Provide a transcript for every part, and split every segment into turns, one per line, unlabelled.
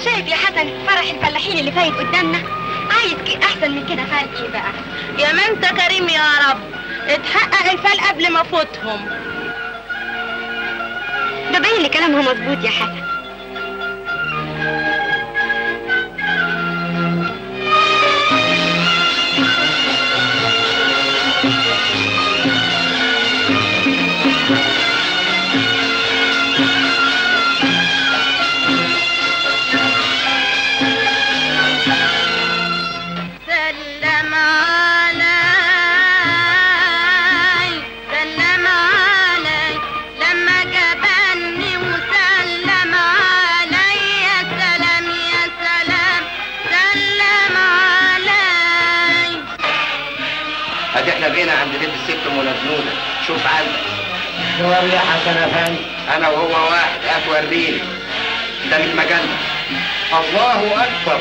شايف يا حسن فرح الفلاحين اللي فايت قدامنا عايز ك- احسن من كده فالك بقى
يا ما انت كريم يا رب اتحقق الفال قبل ما فوتهم
ده باين لي كلامها مظبوط يا حسن
سلم علي سلم علي لما جبني وسلم علي يا سلام يا سلام سلم علي
ادي احنا بقينا عند بيت الست ام نزنوده شوف عندك
دور يا حسن افندي
انا وهو واحد هتوريني ده من مجلة
الله اكبر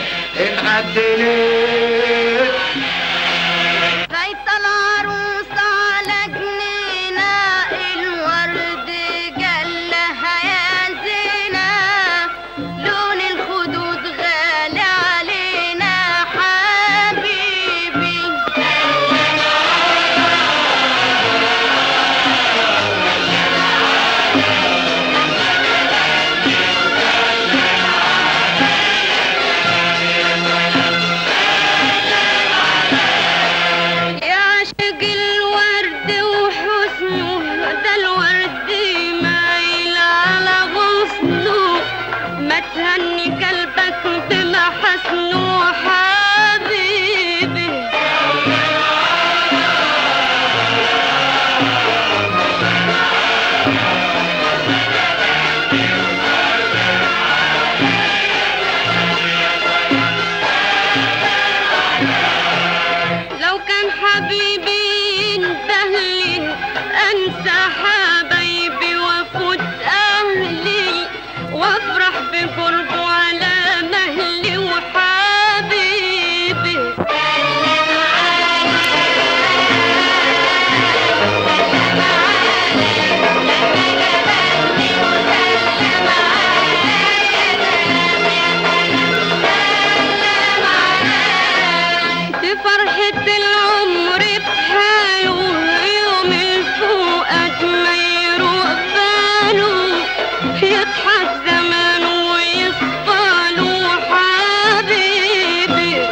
اتعدلت
بيت العروس على جنينة الورد جلها يا زينة لون الخدود غالي علينا حبيبي يا عاشق الورد وحسنه ده الورد مايل على غصنه ما تهني قلبك بمحسنه حبيبي لو كان حبيبي ينتهلي انسى حبايبي وافوت اهلي وافرح بقربه على مهلي وحبيبي دي فرحة العمر بحاله يوم الفؤاد ما يروق باله يضحك زمانه ويصفى له حبيبي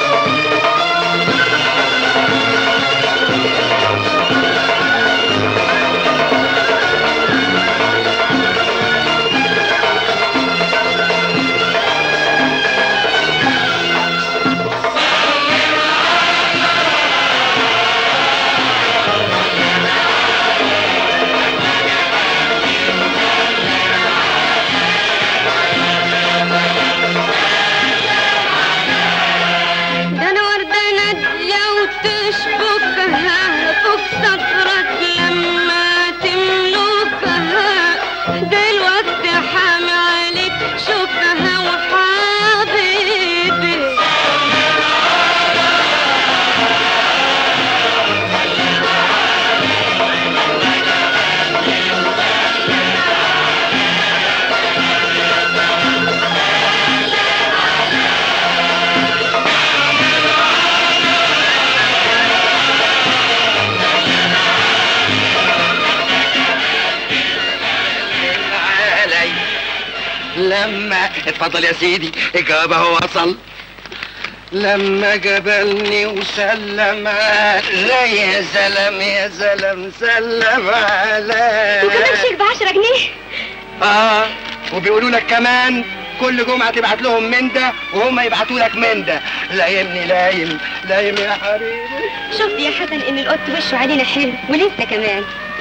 ده انا وردة نادية وتشبكها فوق صدرك لما تملكها دلوقتي حامي عليك شوفها وحبيبي
علي لما اتفضل يا سيدي الجواب اهو وصل لما جبلني وسلم علي يا سلام يا سلام سلم علي
وكمان شيك بعشرة جنيه
اه وبيقولوا لك كمان كل جمعة تبعت لهم من ده وهم يبعتوا لك من ده لايمني لايم لايم يا حبيبي
شفت يا حسن ان القط وشه علينا حلو ولسه كمان